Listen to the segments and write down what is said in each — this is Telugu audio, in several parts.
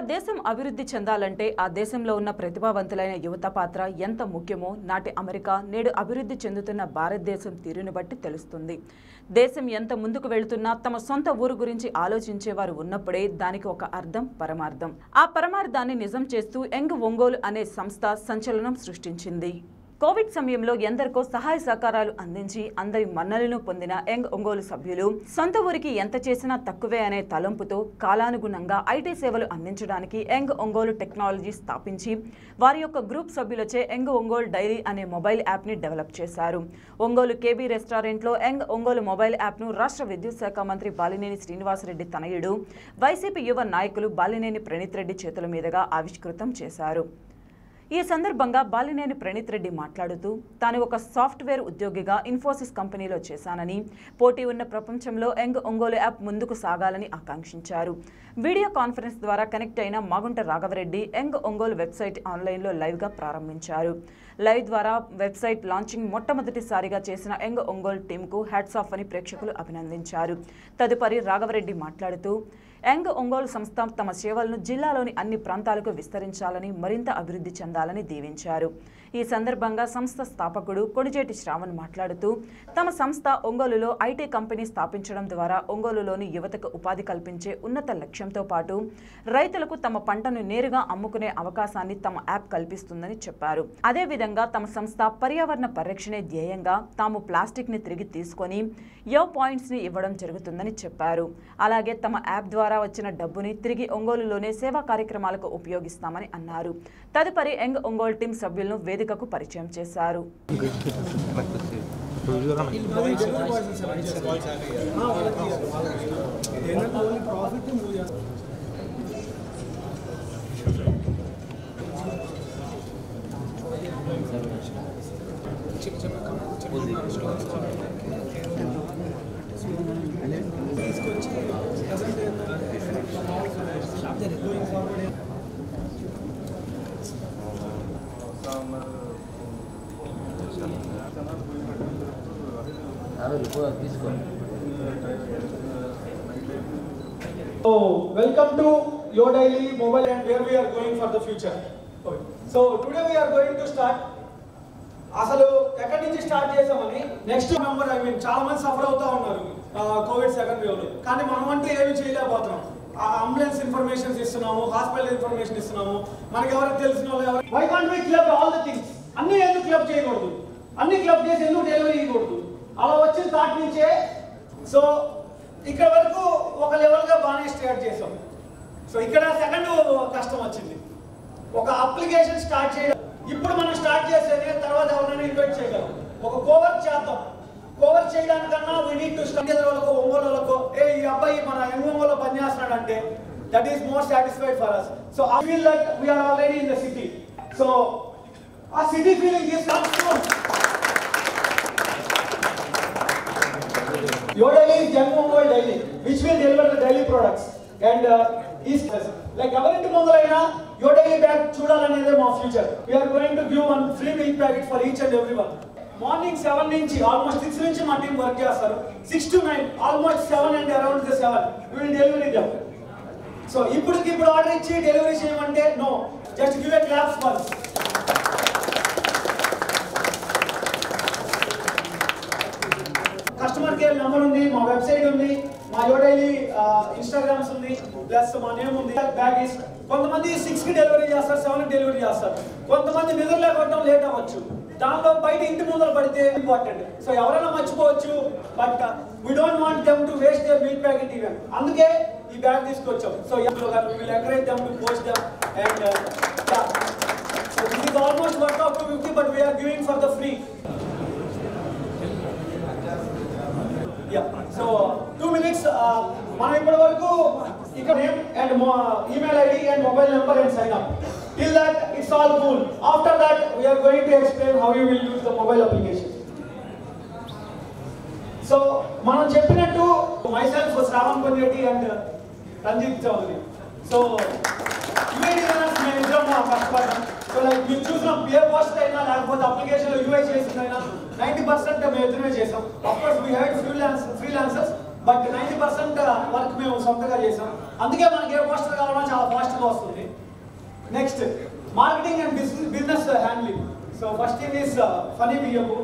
దేశం అభివృద్ధి చెందాలంటే ఆ దేశంలో ఉన్న ప్రతిభావంతులైన యువత పాత్ర ఎంత ముఖ్యమో నాటి అమెరికా నేడు అభివృద్ధి చెందుతున్న భారతదేశం తీరును బట్టి తెలుస్తుంది దేశం ఎంత ముందుకు వెళుతున్నా తమ సొంత ఊరు గురించి ఆలోచించేవారు ఉన్నప్పుడే దానికి ఒక అర్థం పరమార్థం ఆ పరమార్థాన్ని నిజం చేస్తూ యంగ్ ఒంగోలు అనే సంస్థ సంచలనం సృష్టించింది కోవిడ్ సమయంలో ఎందరికో సహాయ సహకారాలు అందించి అందరి మన్నలను పొందిన యంగ్ ఒంగోలు సభ్యులు సొంత ఊరికి ఎంత చేసినా తక్కువే అనే తలంపుతో కాలానుగుణంగా ఐటీ సేవలు అందించడానికి యంగ్ ఒంగోలు టెక్నాలజీ స్థాపించి వారి యొక్క గ్రూప్ సభ్యులచే యంగ్ ఒంగోలు డైరీ అనే మొబైల్ యాప్ని డెవలప్ చేశారు ఒంగోలు కేబీ రెస్టారెంట్లో యంగ్ ఒంగోలు మొబైల్ యాప్ను రాష్ట్ర విద్యుత్ శాఖ మంత్రి బాలినేని శ్రీనివాసరెడ్డి తనయుడు వైసీపీ యువ నాయకులు బాలినేని ప్రణీత్ రెడ్డి చేతుల మీదుగా ఆవిష్కృతం చేశారు ఈ సందర్భంగా బాలినేని ప్రణీత్ రెడ్డి మాట్లాడుతూ తాను ఒక సాఫ్ట్వేర్ ఉద్యోగిగా ఇన్ఫోసిస్ కంపెనీలో చేశానని పోటీ ఉన్న ప్రపంచంలో యంగ్ ఒంగోలు యాప్ ముందుకు సాగాలని ఆకాంక్షించారు వీడియో కాన్ఫరెన్స్ ద్వారా కనెక్ట్ అయిన మాగుంట రాఘవరెడ్డి యంగ్ ఒంగోలు వెబ్సైట్ ఆన్లైన్లో లైవ్గా ప్రారంభించారు లైవ్ ద్వారా వెబ్సైట్ లాంచింగ్ మొట్టమొదటిసారిగా చేసిన యంగ్ ఒంగోలు టీంకు హ్యాట్స్ ఆఫ్ అని ప్రేక్షకులు అభినందించారు తదుపరి రాఘవరెడ్డి మాట్లాడుతూ యంగ్ ఒంగోలు సంస్థ తమ సేవలను జిల్లాలోని అన్ని ప్రాంతాలకు విస్తరించాలని మరింత అభివృద్ధి చెందాలని దీవించారు ఈ సందర్భంగా సంస్థ స్థాపకుడు కొడిజేటి శ్రావణ్ మాట్లాడుతూ తమ సంస్థ ఒంగోలులో ఐటీ కంపెనీ స్థాపించడం ద్వారా ఒంగోలులోని యువతకు ఉపాధి కల్పించే ఉన్నత లక్ష్యంతో పాటు రైతులకు తమ పంటను నేరుగా అమ్ముకునే అవకాశాన్ని తమ యాప్ కల్పిస్తుందని చెప్పారు అదేవిధంగా తమ సంస్థ పర్యావరణ పరిరక్షణే ధ్యేయంగా తాము ప్లాస్టిక్ ని తిరిగి తీసుకొని యో పాయింట్స్ ని ఇవ్వడం జరుగుతుందని చెప్పారు అలాగే తమ యాప్ ద్వారా వచ్చిన డబ్బుని తిరిగి ఒంగోలులోనే సేవా కార్యక్రమాలకు ఉపయోగిస్తామని అన్నారు తదుపరి యంగ్ ఒంగోలు టీం సభ్యులను వేదికకు పరిచయం చేశారు తీసుకో So, welcome to Your Daily Mobile and where we are going for the future. Okay. So, today we are going to start. అసలు ఎక్కడి నుంచి స్టార్ట్ చేసామని నెక్స్ట్ మెంబర్ ఐ మీన్ చాలా మంది సఫర్ అవుతా ఉన్నారు కోవిడ్ సెకండ్ వేవ్ లో కానీ మనం అంటే ఏమి చేయలేకపోతున్నాం అంబులెన్స్ ఇన్ఫర్మేషన్స్ ఇస్తున్నాము హాస్పిటల్ ఇన్ఫర్మేషన్ ఇస్తున్నాము మనకి ఎవరికి తెలిసిన వాళ్ళు ఎవరు why can't we club all the things అన్ని ఎందుకు క్లబ్ చేయకూడదు అన్ని క్లబ్ చేసి ఎందుకు డెలివరీ ఇవ్వకూడదు అలా వచ్చిన థాట్ నుంచే సో ఇక్కడ వరకు ఒక లెవెల్ గా బాగానే స్టార్ట్ చేసాం సో ఇక్కడ సెకండ్ కష్టం వచ్చింది ఒక అప్లికేషన్ స్టార్ట్ చేయడం ఇప్పుడు మనం స్టార్ట్ చేసేది తర్వాత ఎవరైనా ఇన్వైట్ చేయగలం ఒక కోవర్ చేద్దాం కోవర్ చేయడానికన్నా వీ నీడ్ టు స్టార్ట్ వాళ్ళకు ఒంగోలు వాళ్ళకు ఏ ఈ అబ్బాయి మన యంగ్ ఒంగోలు పనిచేస్తున్నాడు అంటే that is more satisfied for us so I feel that we are already in the city so uh city feeling is Your daily is Young Mongol daily, which will deliver the daily products. And uh, is like ఎవరింటి ముందరైనా your daily bag చూడాలనేదే మా future we are going to give one free milk packet for each and every one morning seven నుంచి ఆల్మోస్ట్ సిక్స్ నుంచి మా టీం వర్క్ చేస్తారు six to nine almost seven and around the seven will delivery them so ఇప్పటికి ఇప్పుడు ఆర్డర్ ఇచ్చి డెలివరీ చేయమంటే no just give a claps once customer care number ఉంది మా వెబ్సైట్ ఉంది మా యోడైలీ ఇన్స్టాగ్రామ్స్ ఉంది ప్లస్ మా నేమ్ ఉంది బ్యాగ్ ఇస్ కొంతమంది సిక్స్ కి డెలివరీ చేస్తారు సెవెన్ కి డెలివరీ చేస్తారు కొంతమంది నిద్ర లేకపోవడం లేట్ అవ్వచ్చు దానిలో బయట ఇంటి ముందర పడితే ఇంపార్టెంట్ సో ఎవరైనా మర్చిపోవచ్చు but we don't want them to waste their meat packet even అందుకే ఈ బ్యాగ్ తీసుకొచ్చాం so will encourage them to post them and so this is almost work of two fifty but we are giving for the free so two minutes మనం ఇప్పటి వరకు ఇక్కడ name and email ID and mobile number and sign up till that it's all cool after that we are going to explain how you will use the mobile application so మనం చెప్పినట్టు myself Shravan Pongeti and Ranjith Chowdary so UID మేము ఇద్దరం కష్టపడ్డాం సో లైక్ మీరు చూసిన ఏ పోస్ట్ అయినా లేకపోతే అప్లికేషన్ యూఐ చేసిందైనా నైంటీ పర్సెంట్ మేము ఇద్దరమే చేసాం of course we had freelance freelancers but ninety percent work మేము సొంతగా చేసాం అందుకే మనకి ఏ పోస్టర్ కావాలన్నా చాలా ఫాస్ట్గా వస్తుంది next marketing and business business handling so first thing is Phani Biyyapu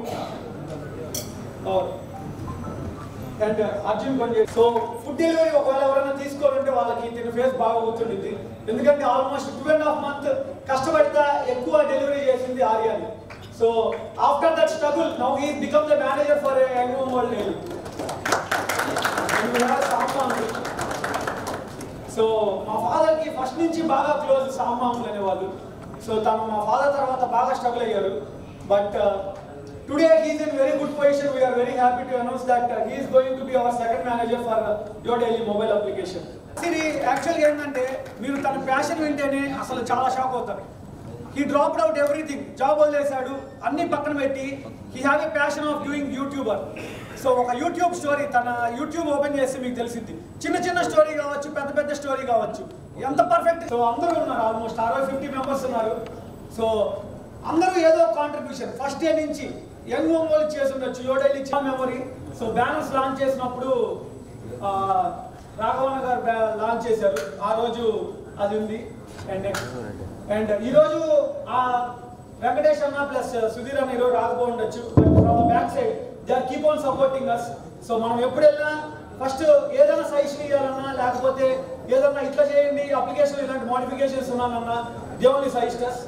and Arjun Konde so food delivery ఒకవేళ ఎవరైనా తీసుకోవాలంటే వాళ్ళకి దీని ఫేస్ బాగా గుర్తుండింది ఎందుకంటే almost two and half month కష్టపడితే ఎక్కువ డెలివరీ చేసింది ఆర్యాని so after that struggle now he become the manager for young world daily so మా ఫాదర్ కి ఫస్ట్ నుంచి బాగా క్లోజ్ సామాములు అనేవాళ్ళు సో తను మా ఫాదర్ తర్వాత బాగా స్ట్రగుల్ అయ్యారు but today he's in very good position we are very happy to announce that he's going to be our second manager for your daily mobile application ఇది యాక్చువల్గా ఏంటంటే మీరు తన ప్యాషన్ వింటేనే అసలు చాలా షాక్ అవుతారు he dropped out everything job వదిలేశాడు అన్ని పక్కన పెట్టి he have a passion of doing youtuber so ఒక యూట్యూబ్ స్టోరీ తన యూట్యూబ్ ఓపెన్ చేస్తే మీకు తెలిసింది చిన్న చిన్న స్టోరీ కావచ్చు పెద్ద పెద్ద స్టోరీ కావచ్చు ఎంత పర్ఫెక్ట్ సో అందరూ ఉన్నారు ఆల్మోస్ట్ అరవై ఫిఫ్టీ మెంబర్స్ ఉన్నారు సో అందరూ ఏదో కాంట్రిబ్యూషన్ ఫస్ట్ డే నుంచి యంగ్ ఒంగోలు చేసి ఉండొచ్చు యోడైలీ చిన్న మెమరీ సో బ్యానర్స్ లాంచ్ చేసినప్పుడు ఆ, రాఘవన్న గారు బ్యా- లాంచ్ చేశారు ఆ రోజు అది ఉంది అండ్ నెక్స్ట్ అండ్ ఈ రోజు ఆ వెంకటేష్ అన్న ప్లస్ సుధీర్ అన్న ఈరోజు రాకపోయి ఉండొచ్చు but from the back side they are keep on supporting us so మనం ఎప్పుడు వెళ్ళినా ఫస్ట్ ఏదైనా సజెషన్ ఇవ్వాలన్నా లేకపోతే ఏదన్నా ఇట్లా చేయండి అప్లికేషన్ ఇలాంటి మోడిఫికేషన్స్ ఉన్నానన్నా they only suggest us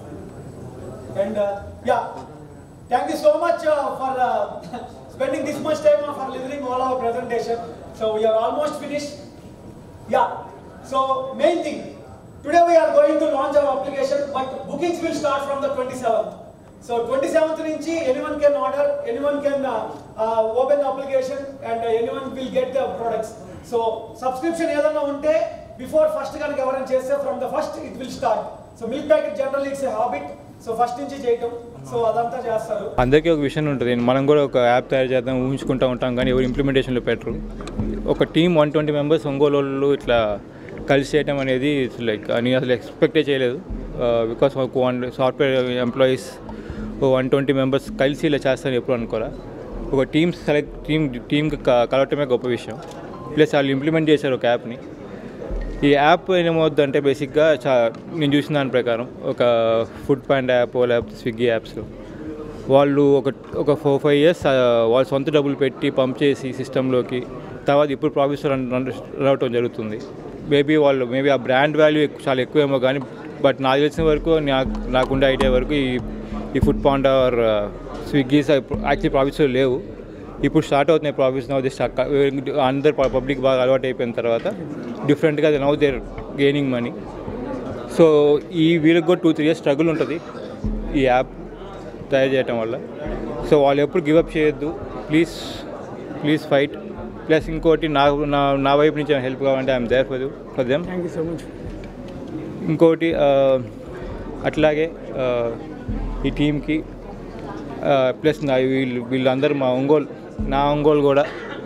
And uh, yeah, thank you so much uh, for uh, spending this much time uh, for listening all our presentation. So we are almost finished. Yeah. So main thing, today we are going to launch our application, but bookings will start from the 27th. So 27th నుంచి anyone can order, anyone can uh, uh, open the application, and uh, anyone will get the products. So subscription ఏదైనా ఉంటే బిఫోర్ ఫస్ట్ కనుక ఎవరైనా చేస్తే from the first it will start so milk packet general it's a habit so first నుంచి చేయటం సో అదంతా చేస్తారు అందరికీ ఒక విషయం ఉంటుంది మనం కూడా ఒక యాప్ తయారు చేద్దాం ఊహించుకుంటూ ఉంటాం కానీ ఎవరు ఇంప్లిమెంటేషన్లో పెట్టరు ఒక team one twenty members Ongole వాళ్ళు ఇట్లా కలిసి చేయడం అనేది లైక్ నేను అసలు ఎక్స్పెక్టే చేయలేదు బికాస్ ఒక one software employees one twenty members కలిసి ఇలా చేస్తారని ఎప్పుడు అనుకోరా ఒక టీమ్ సెలెక్ట్ టీమ్ టీమ్కి కలవటమే గొప్ప విషయం ప్లస్ వాళ్ళు ఇంప్లిమెంట్ చేశారు ఒక యాప్ని ఈ యాప్ ఏమవుద్దంటే బేసిక్గా చా నేను చూసిన దాని ప్రకారం ఒక ఫుడ్ పాండ్ యాప్ లేకపోతే స్విగ్గీ యాప్స్ వాళ్ళు ఒక ఒక ఫోర్ ఫైవ్ ఇయర్స్ వాళ్ళు సొంత డబ్బులు పెట్టి పంప్ చేసి సిస్టంలోకి తర్వాత ఇప్పుడు ప్రాఫిట్స్ రన్ రన్ అవటం జరుగుతుంది మేబీ వాళ్ళు మేబీ ఆ బ్రాండ్ వాల్యూ చాలా ఎక్కువేమో కానీ బట్ నాకు తెలిసిన వరకు నాకు నాకుండే ఐడియా వరకు ఈ ఈ Foodpanda or Swiggys actually profits లేవు ఇప్పుడు స్టార్ట్ అవుతున్నాయి ప్రాఫిట్స్ నౌ దిస్ అందరు పబ్లిక్ బాగా అలవాటు అయిపోయిన తర్వాత డిఫరెంట్గా now they're gaining money so ఈ వీళ్ళకి కూడా టూ త్రీ ఇయర్స్ స్ట్రగుల్ ఉంటుంది ఈ యాప్ తయారు చేయటం వల్ల సో వాళ్ళు ఎప్పుడు గివప్ చేయొద్దు ప్లీజ్ ప్లీజ్ ఫైట్ ప్లస్ ఇంకోటి నా నా నా వైపు నుంచి హెల్ప్ కావాలంటే I'm there for for them thank you so much ఇంకోటి ఆ, అట్లాగే ఆ, ఈ టీంకి ప్లస్ నా వీళ్ళు వీళ్ళందరూ మా ఒంగోలు నా ఒంగోలు కూడా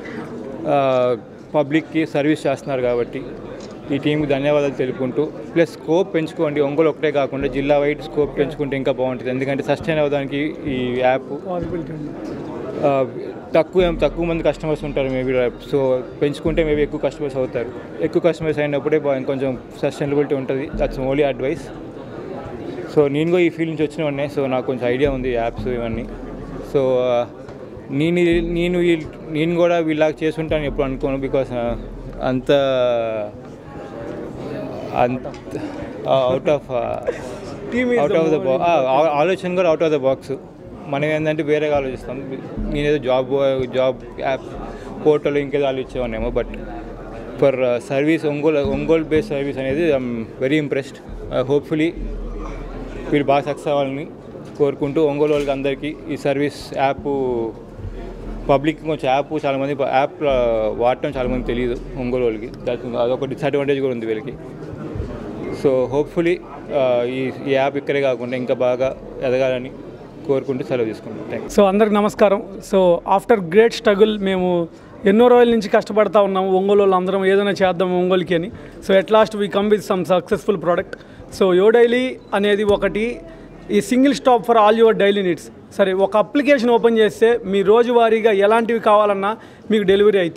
పబ్లిక్కి సర్వీస్ చేస్తున్నారు కాబట్టి ఈ టీంకి ధన్యవాదాలు తెలుపుకుంటూ ప్లస్ స్కోప్ పెంచుకోండి ఒంగోలు ఒకటే కాకుండా జిల్లా వైడ్ స్కోప్ పెంచుకుంటే ఇంకా బాగుంటుంది ఎందుకంటే సస్టైన్ అవ్వడానికి ఈ యాప్ పాసిబిలిటీ ఉంది ఆ, తక్కువ తక్కువ మంది కస్టమర్స్ ఉంటారు మేబీ సో పెంచుకుంటే మేబీ ఎక్కువ కస్టమర్స్ అవుతారు ఎక్కువ కస్టమర్స్ అయినప్పుడే బా- ఇంకొంచెం సస్టైనబిలిటీ ఉంటుంది దట్స్ ఓన్లీ అడ్వైస్ సో నేను కూడా ఈ ఫీల్డ్ నుంచి వచ్చిన ఉన్నాయి సో నాకు కొంచెం ఐడియా ఉంది యాప్స్ ఇవన్నీ సో ఆ, నేను ఇది- నేను ఈ- నేను కూడా వీళ్ళకి చేసుంటాను ఎప్పుడు అనుకోను బికాస్ అంత అంత out of Team is out the of the more ఆలోచన కూడా అవుట్ ఆఫ్ ద బాక్స్ మనం ఏంటంటే వేరేగా ఆలోచిస్తాం నేనేదో జాబ్ జాబ్ యాప్ పోర్టల్ ఇంకేదో ఆలోచించేవానేమో but for service Ongole Ongole based service అనేది ఐఎమ్ వెరీ ఇంప్రెస్డ్ హోప్ఫుల్లీ వీళ్ళు బాగా సక్సెస్ అవ్వాలని కోరుకుంటూ ఒంగోలు వాళ్ళకి అందరికీ ఈ సర్వీస్ యాప్ పబ్లిక్ కొంచెం యాప్ చాలామంది యాప్ వాడటం చాలామంది తెలియదు ఒంగోలు వాళ్ళకి దాని అదొక డిసడ్వాంటేజ్ కూడా ఉంది వీళ్ళకి సో హోప్ఫుల్లీ ఈ ఈ యాప్ ఇక్కడే కాకుండా ఇంకా బాగా ఎదగాలని కోరుకుంటూ సెలవు తీసుకుంటాం థ్యాంక్ సో అందరికి నమస్కారం సో ఆఫ్టర్ గ్రేట్ స్ట్రగుల్ మేము ఎన్నో రోజుల నుంచి కష్టపడతా ఉన్నాము ఒంగోలు వాళ్ళు అందరం ఏదైనా చేద్దాం ఒంగోలుకి అని so at last we come with some successful product so yo daily అనేది ఒకటి ఈ single stop for all your daily needs సరే ఒక అప్లికేషన్ ఓపెన్ చేస్తే మీ రోజువారీగా ఎలాంటివి కావాలన్నా మీకు డెలివరీ అవుతాయి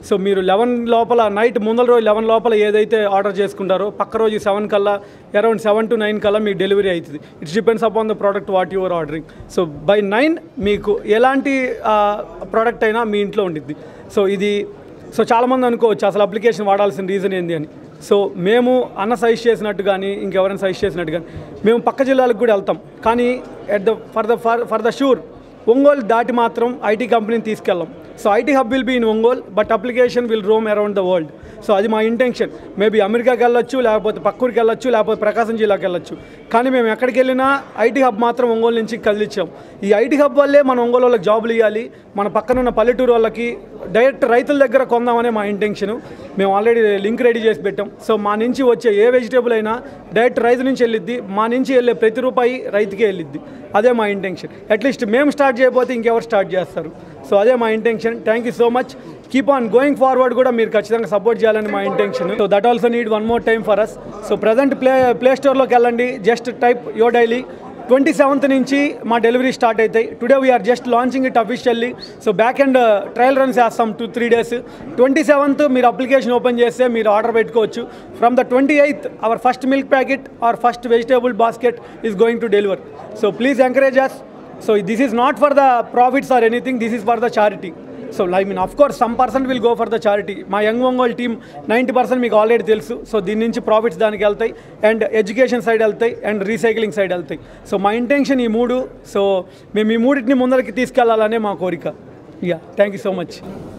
సో మీరు లెవెన్ లోపల నైట్ ముందల రోజు లెవెన్ లోపల ఏదైతే ఆర్డర్ చేసుకుంటారో పక్క రోజు సెవెన్ కల్లా అరౌండ్ సెవెన్ టు నైన్ కల్లా మీకు డెలివరీ అవుతుంది it's depends upon the product what your ordering so by nine మీకు ఎలాంటి ప్రోడక్ట్ అయినా మీ ఇంట్లో ఉండిద్ది సో ఇది సో చాలామంది అనుకోవచ్చు అసలు అప్లికేషన్ వాడాల్సిన రీజన్ ఏంది అని సో మేము అన్న సజెస్ట్ చేసినట్టు కానీ ఇంకెవరైనా సజెస్ట్ చేసినట్టు కానీ మేము పక్క జిల్లాలకు కూడా వెళ్తాం కానీ at the for the for for the sure Ongole దాటి మాత్రం ఐటీ కంపెనీని తీసుకెళ్ళాం so IT hub will be in Ongole but application will roam around the world so అది మా ఇంటెన్షన్ మేబీ అమెరికాకి వెళ్ళొచ్చు లేకపోతే పక్కూరికి వెళ్ళొచ్చు లేకపోతే ప్రకాశం జిల్లాకి వెళ్ళొచ్చు కానీ మేము ఎక్కడికి వెళ్ళినా ఐటీ హబ్ మాత్రం ఒంగోలు నుంచి కదిలిచ్చాం ఈ ఐటీ హబ్ వల్లే మన ఒంగోలు వాళ్ళకి జాబులు ఇవ్వాలి మన పక్కనున్న పల్లెటూరు వాళ్ళకి డైరెక్ట్ రైతుల దగ్గర కొందామనే మా ఇంటెన్షన్ మేము ఆల్రెడీ లింక్ రెడీ చేసి పెట్టాం సో మా నుంచి వచ్చే ఏ వెజిటేబుల్ అయినా డైరెక్ట్ రైతు నుంచి వెళ్ళిద్ది మా నుంచి వెళ్ళే ప్రతి రూపాయి రైతుకే వెళ్ళిద్ది అదే మా ఇంటెన్షన్ అట్లీస్ట్ మేము స్టార్ట్ చేయకపోతే ఇంకెవరు స్టార్ట్ చేస్తారు సో అదే మా intention thank you so much keep on going forward కూడా మీరు ఖచ్చితంగా సపోర్ట్ చేయాలని మా intention so that also need one more time for us so present play play స్టోర్లోకి వెళ్ళండి just type yo daily twenty seventh నుంచి మా డెలివరీ స్టార్ట్ అవుతాయి today we are just launching it officially so back and trial runs వేస్తాం two three days twenty seventh మీరు అప్లికేషన్ ఓపెన్ చేస్తే మీరు ఆర్డర్ పెట్టుకోవచ్చు from the twenty eighth our first milk packet or first vegetable basket is going to deliver so please encourage us so this is not for the profits or anything this is for the charity so I mean of course some percent will go for the charity మా young Ongole team ninety percent మీకు ఆల్రెడీ తెలుసు సో దీని నుంచి ప్రాఫిట్స్ దానికి వెళ్తాయి అండ్ ఎడ్యుకేషన్ సైడ్ వెళ్తాయి అండ్ రీసైక్లింగ్ సైడ్ వెళ్తాయి సో మా ఇంటెన్షన్ ఈ మూడు సో మేము ఈ మూడింటిని ముందరికి తీసుకెళ్లాలనే మా కోరిక yeah thank you so much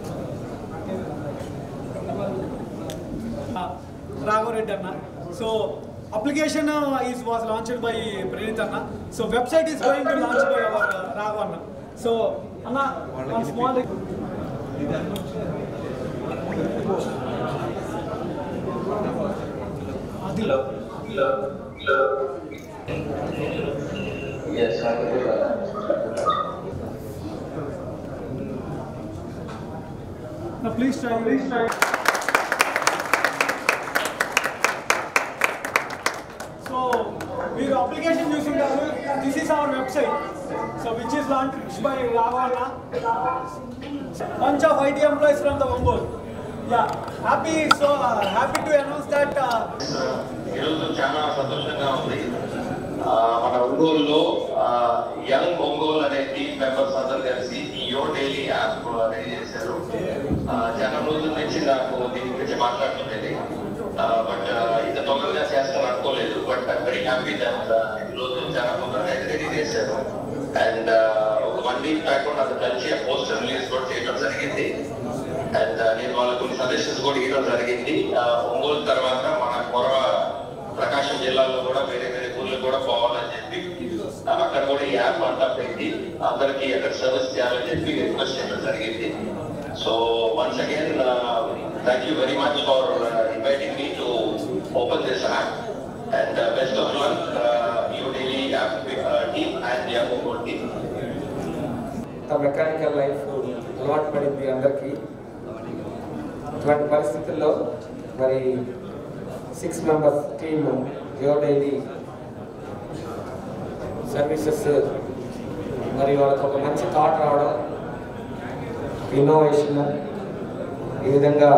Raghava Reddy అన్న so application is was launched by Praneeth అన్న so website is going to launch by our Raghava అన్న సో అన్న వన్ స్మాల్ అదిలో Yes, I will do that. Please try please try so మీరు అప్లికేషన్ చూసింటారు this is our website so which is launch by రావాలా bunch of IT employees from the Ombol. Yeah, happy so uh, happy to announce that uh, ఈరోజు చాలా సంతోషంగా ఉంది ఆ, మన ఒంగోలులో ఆ, యంగ్ ఒంగోలు అనే టీమ్ మెంబర్స్ అందరూ కలిసి ఈ యో డైలీ యాప్ రెడీ చేశారు ఆ, చాలా రోజుల నుంచి నాకు దీని గురించి మాట్లాడుతుండేది బట్ ఇంత తొందరగా చేస్తాను అనుకోలేదు but I very happy that ఈరోజు చాలా తొందరగా రెడీ చేశారు అండ్ ఒక వన్ వీక్ బ్యాక్ నాకు కలిసి ఆ పోస్టర్ రిలీజ్ కూడా చేయడం జరిగింది అండ్ నేను వాళ్ళకు కొన్ని సజెషన్స్ కూడా ఇవ్వడం జరిగింది ఆ, ఒంగోలు తర్వాత మన కొరవ ప్రకాశం జిల్లాలో కూడా వేరే వేరే ఊర్లు కూడా పోవాలని చెప్పి ఆ, అక్కడ కూడా ఈ యాప్ అంతా పెట్టి అందరికీ అక్కడ సర్వీస్ చేయాలని చెప్పి రిక్వెస్ట్ చేయడం జరిగింది so once again thank you very much for inviting me to open this app and best of luck you daily app team and young Ongole team ఆ మెకానికల్ లైఫ్ అలవాటు పడింది అందరికీ ఇటువంటి పరిస్థితుల్లో మరి సిక్స్ మెంబర్స్ టీమ్ జియో డైలీ సర్వీసెస్ మరి వాళ్ళకి ఒక మంచి థాట్ రావడం ఇన్నోవేషన్ ఈ విధంగా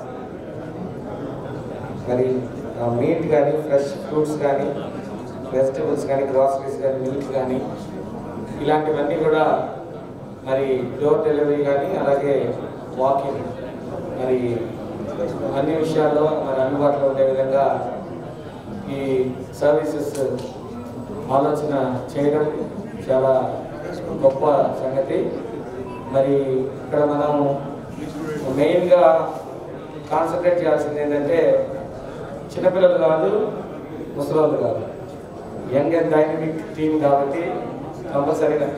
మరి మీట్ కానీ ఫ్రెష్ ఫ్రూట్స్ కానీ వెజిటబుల్స్ కానీ గ్రాసరీస్ కానీ మిల్క్ కానీ ఇలాంటివన్నీ కూడా మరి డోర్ డెలివరీ కానీ అలాగే వాకింగ్ మరి అన్ని విషయాల్లో మరి అందుబాటులో ఉండే విధంగా ఈ సర్వీసెస్ ఆలోచన చేయడం చాలా గొప్ప సంగతి మరి ఇక్కడ మనం మెయిన్గా కాన్సన్ట్రేట్ చేయాల్సింది ఏంటంటే చిన్నపిల్లలు కాదు ముసలోళ్ళు కాదు యంగ్ అండ్ డైనమిక్ టీం కాబట్టి కంపల్సరీగా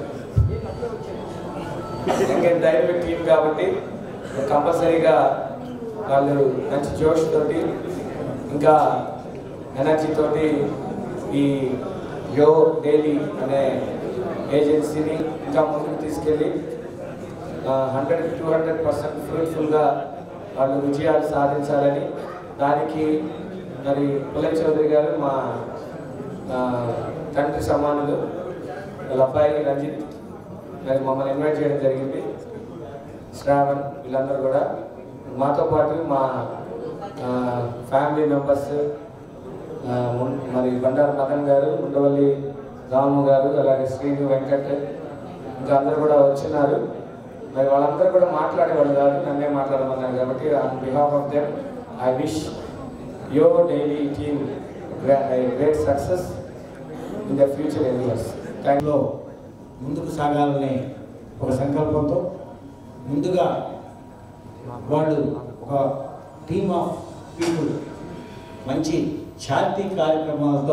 యంగ్ అండ్ డైనమిక్ టీం కాబట్టి కంపల్సరీగా వాళ్ళు మంచి జోష్ తోటి ఇంకా ఎనర్జీ తోటి ఈ యో డైలీ అనే ఏజెన్సీని ఇంకా ముందుకు తీసుకెళ్ళి హండ్రెడ్ టూ హండ్రెడ్ పర్సెంట్ ఫ్రూట్ఫుల్గా వాళ్ళు విజయాలు సాధించాలని దానికి మరి పుల్లయ్య చౌదరి గారు మా ఆ, తండ్రి సమానులు వాళ్ళ అబ్బాయి రంజిత్ మరి మమ్మల్ని ఇన్వైట్ చేయడం జరిగింది శ్రావణ్ వీళ్ళందరూ కూడా మాతో పాటు మా ఆ, ఫ్యామిలీ మెంబర్స్ ఆ, మున్- మరి బండారు మదన్ గారు ఉండవల్లి రాము గారు అలాగే శ్రీను వెంకట్ ఇంకా అందరూ కూడా వచ్చినారు మరి వాళ్ళందరూ కూడా మాట్లాడేవాళ్ళు కాదు నన్నే మాట్లాడమన్నారు కాబట్టి on behalf of them I wish your daily team great success in the future ఎన్నియర్స్ థ్యాంక్ లో ముందుకు సాగాలనే ఒక సంకల్పంతో ముందుగా వాళ్ళు ఒక టీమ్ ఆఫ్ పీపుల్ మంచి చారిటీ కార్యక్రమాలతో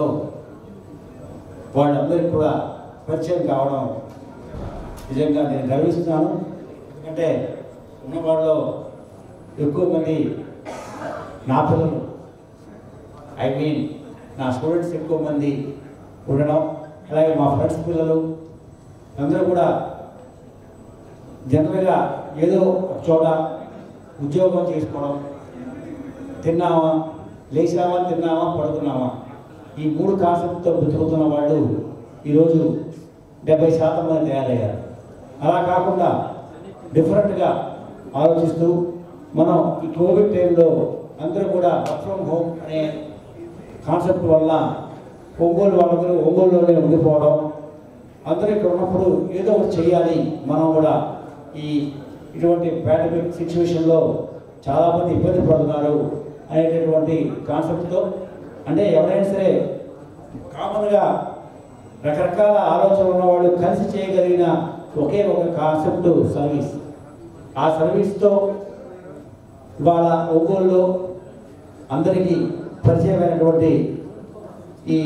వాళ్ళందరికీ కూడా పరిచయం కావడం నిజంగా నేను గర్విస్తున్నాను ఎందుకంటే ఉన్న వాళ్ళలో ఎక్కువ మంది నా పిల్లలు ఐ మీన్ నా స్టూడెంట్స్ ఎక్కువ మంది ఉండడం అలాగే మా ఫ్రెండ్స్ పిల్లలు అందరూ కూడా జనరల్గా ఏదో ఒక చోట ఉద్యోగం చేసుకోవడం తిన్నామా లేచామా తిన్నామా పడుకున్నామా ఈ మూడు కాన్సెప్ట్తో బతుకుతున్న వాళ్ళు ఈరోజు డెబ్బై శాతం మంది తయారయ్యారు అలా కాకుండా డిఫరెంట్గా ఆలోచిస్తూ మనం ఈ కోవిడ్ టైంలో అందరూ కూడా వర్క్ ఫ్రమ్ హోమ్ అనే కాన్సెప్ట్ వల్ల ఒంగోలు వాళ్ళందరూ ఒంగోలులోనే ఉండిపోవడం అందరూ ఇక్కడ ఉన్నప్పుడు ఏదో ఒకటి చేయాలి మనం కూడా ఈ ఇటువంటి పాండమిక్ సిచ్యువేషన్లో చాలామంది ఇబ్బంది పడుతున్నారు అనేటటువంటి కాన్సెప్ట్తో అంటే ఎవరైనా సరే కామన్గా రకరకాల ఆలోచనలు ఉన్న వాళ్ళు కలిసి చేయగలిగిన ఒకే ఒక కాన్సెప్ట్ సర్వీస్ ఆ సర్వీస్తో ఇవాళ ఒంగోలులో అందరికీ పరిచయమైనటువంటి ఈ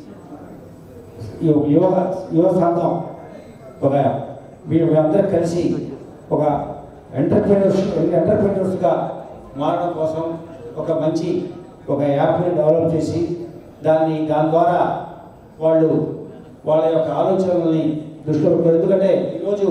యువ యువ యువ సంఘం ఒక మీరు అందరూ కలిసి ఒక ఎంటర్ప్రీనర్స్ ఎంటర్ప్రీనర్స్గా మారడం కోసం ఒక మంచి ఒక యాప్ని డెవలప్ చేసి దాన్ని దాని ద్వారా వాళ్ళు వాళ్ళ యొక్క ఆలోచనల్ని దృష్టిలో పెట్టుకోవాలి ఎందుకంటే ఈరోజు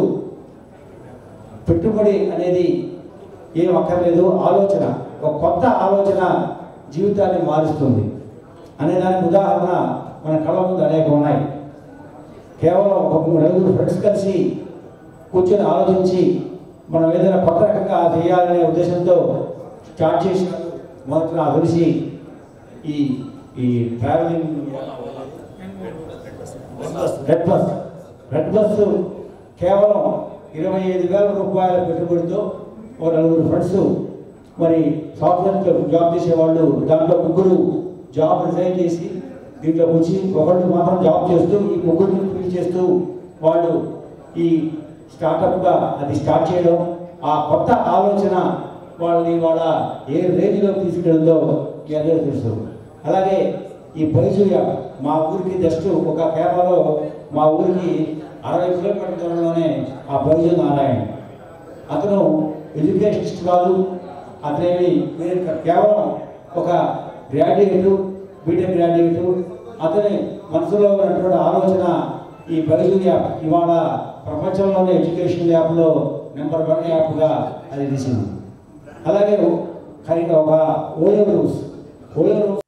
పెట్టుబడి అనేది ఏం అక్కర్లేదు ఆలోచన ఒక కొత్త ఆలోచన జీవితాన్ని మారుస్తుంది అనే దానికి ఉదాహరణ మన కళ్ళ ముందు అనేక ఉన్నాయి కేవలం ఒక మూడు నలుగురు ఫ్రెండ్స్ కలిసి కూర్చొని ఆలోచించి మనం ఏదైనా కొత్త రకంగా చేయాలనే ఉద్దేశంతో స్టార్ట్ చేసిన మొదట నాకు తెలిసి ఈ ఈ travelling red bus red bus కేవలం ఇరవై ఐదు వేల రూపాయల పెట్టుబడితో ఒక నలుగురు ఫ్రెండ్స్ మరి సాఫ్ట్వేర్ జాబ్ చేసేవాళ్ళు దాంట్లో ముగ్గురు జాబ్ రిజైన్ చేసి దీంట్లో వచ్చి ఒకళ్ళు మాత్రం జాబ్ చేస్తూ ఈ ముగ్గురిని ఫీల్ చేస్తూ వాళ్ళు ఈ స్టార్టప్గా అది స్టార్ట్ చేయడం ఆ కొత్త ఆలోచన వాళ్ళని వాళ్ళ ఏ రేంజ్లో తీసుకెళ్ళిందో మీ అందరూ తెలుసు అలాగే ఈ బైజూయ మా ఊరికి జస్ట్ ఒక కేరళలో మా ఊరికి అరవై కిలోమీటర్ల దూరంలోనే ఆ బైజు నారాయణ అతను ఎడ్యుకేషనిస్ట్ కాదు అతనేమి మీరు కేవలం ఒక గ్రాడ్యుయేటు బీటెక్ గ్రాడ్యుయేటు అతని మనసులో ఉన్నటువంటి ఆలోచన ఈ బైజు యాప్ ఇవాళ ప్రపంచంలోనే ఎడ్యుకేషన్ యాప్లో నెంబర్ వన్ యాప్గా అది తీసింది అలాగే ఖరీగా ఒక ఓయో రూల్స్ ఓయో రూల్స్